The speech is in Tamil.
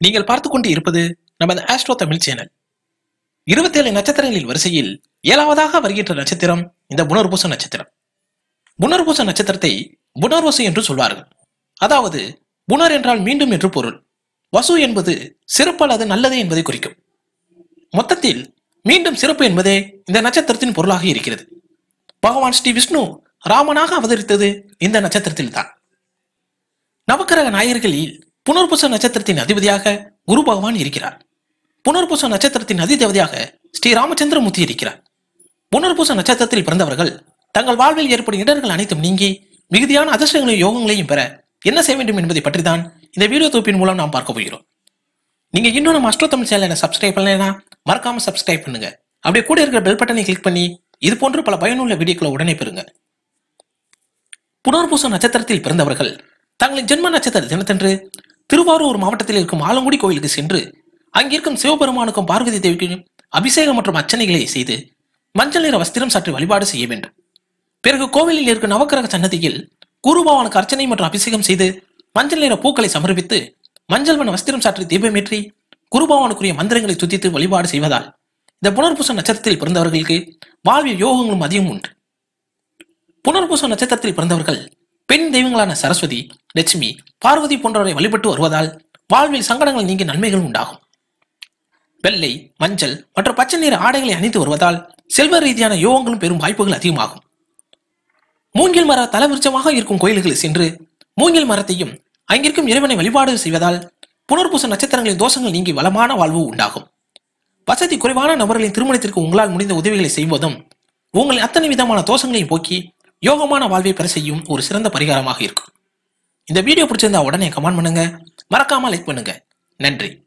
நீங்கள் பார்த்துக் கொண்டு இருப்பது நமது ஆஸ்ட்ரோ தமிழ் சேனல் இருபத்தேழு நட்சத்திரங்களின் வரிசையில் ஏழாவதாக வருகின்ற நட்சத்திரம் இந்த புனர்பூச நட்சத்திரம் புனர்பூச நட்சத்திரத்தை புனர்வசு என்று சொல்வார்கள் அதாவது புனர் என்றால் மீண்டும் என்று பொருள் வசு என்பது சிறப்பு அல்லது நல்லது என்பதை குறிக்கும் மொத்தத்தில் மீண்டும் சிறப்பு என்பதே இந்த நட்சத்திரத்தின் பொருளாக இருக்கிறது பகவான் ஸ்ரீ விஷ்ணு ராமனாக அவதரித்தது இந்த நட்சத்திரத்தில் தான் நவக்கிரக நாயர்களில் புனர்பூச நட்சத்திரத்தின் அதிபதியாக குரு பகவான் இருக்கிறார் புனர்பூச நட்சத்திரத்தின் அதிதேவதையாக ஸ்ரீ ராமச்சந்திரமூர்த்தி இருக்கிறார் புனர்பூச நட்சத்திரத்தில் பிறந்தவர்கள் தங்கள் வாழ்வில் ஏற்படும் இடர்கள் அனைத்தும் நீங்கி மிகுதியான அதிர்ஷ்டங்களையும் யோகங்களையும் பெற என்ன செய்ய வேண்டும் என்பதை பற்றி தான் இந்த வீடியோ தொகுப்பின் மூலம் நாம் பார்க்க போகிறோம் நீங்க இன்னும் நம்ம அஸ்ட்ரோ தமிழ் சேனலை சப்ஸ்கிரைப் பண்ணலைன்னா மறக்காம சப்ஸ்கிரைப் பண்ணுங்க அப்படியே கூட இருக்கிற பெல் பட்டனை கிளிக் பண்ணி இது போன்ற பல பயனுள்ள வீடியோக்களை உடனே பெறுங்க புனர்பூச நட்சத்திரத்தில் பிறந்தவர்கள் தங்களின் ஜென்ம நட்சத்திர தினத்தன்று திருவாரூர் மாவட்டத்தில் இருக்கும் ஆலங்குடி கோயிலுக்கு சென்று அங்கிருக்கும் சிவபெருமானுக்கும் பார்வதி தேவிக்கும் அபிஷேகம் மற்றும் அர்ச்சனைகளை செய்து மஞ்சள் நிற வஸ்திரம் சற்று வழிபாடு செய்ய வேண்டும் பிறகு கோவிலில் இருக்கும் நவக்கிரக சன்னதியில் குரு பகவானுக்கு அர்ச்சனை மற்றும் அபிஷேகம் செய்து மஞ்சள் நிற பூக்களை சமர்ப்பித்து மஞ்சள் வண்ண வஸ்திரம் சாற்றி தீபமேற்றி குரு பகவானுக்குரிய மந்திரங்களை துதித்து வழிபாடு செய்வதால் இந்த புனர்பூச நட்சத்திரத்தில் பிறந்தவர்களுக்கு வாழ்வில் யோகங்களும் அதிகம் உண்டு புனர்பூச நட்சத்திரத்தில் பிறந்தவர்கள் பெண் தெய்வங்களான சரஸ்வதி லட்சுமி பார்வதி போன்றவரை வழிபட்டு வருவதால் வாழ்வில் சங்கடங்கள் நீங்கி நன்மைகள் உண்டாகும் வெள்ளை மஞ்சள் மற்றும் பச்சை நிற ஆடைகளை அணிந்து வருவதால் செல்வ ரீதியான யோகங்களும் பெறும் வாய்ப்புகள் அதிகமாகும் மூங்கில் மர தலவிருச்சமாக இருக்கும் கோயில்களில் சென்று மூங்கில் மரத்தையும் அங்கிருக்கும் இறைவனை வழிபாடு செய்வதால் புனர்பூச நட்சத்திரங்களின் தோஷங்கள் நீங்கி வளமான வாழ்வு உண்டாகும் வசதி குறைவான நபர்களின் திருமணத்திற்கு உங்களால் முடிந்த உதவிகளை செய்வதும் உங்களின் அத்தனை விதமான தோஷங்களையும் போக்கி யோகமான வாழ்வை பெற செய்யும் ஒரு சிறந்த பரிகாரமாக இருக்கும் இந்த வீடியோ பிடிச்சிருந்தா உடனே கமெண்ட் பண்ணுங்க மறக்காம லைக் பண்ணுங்க நன்றி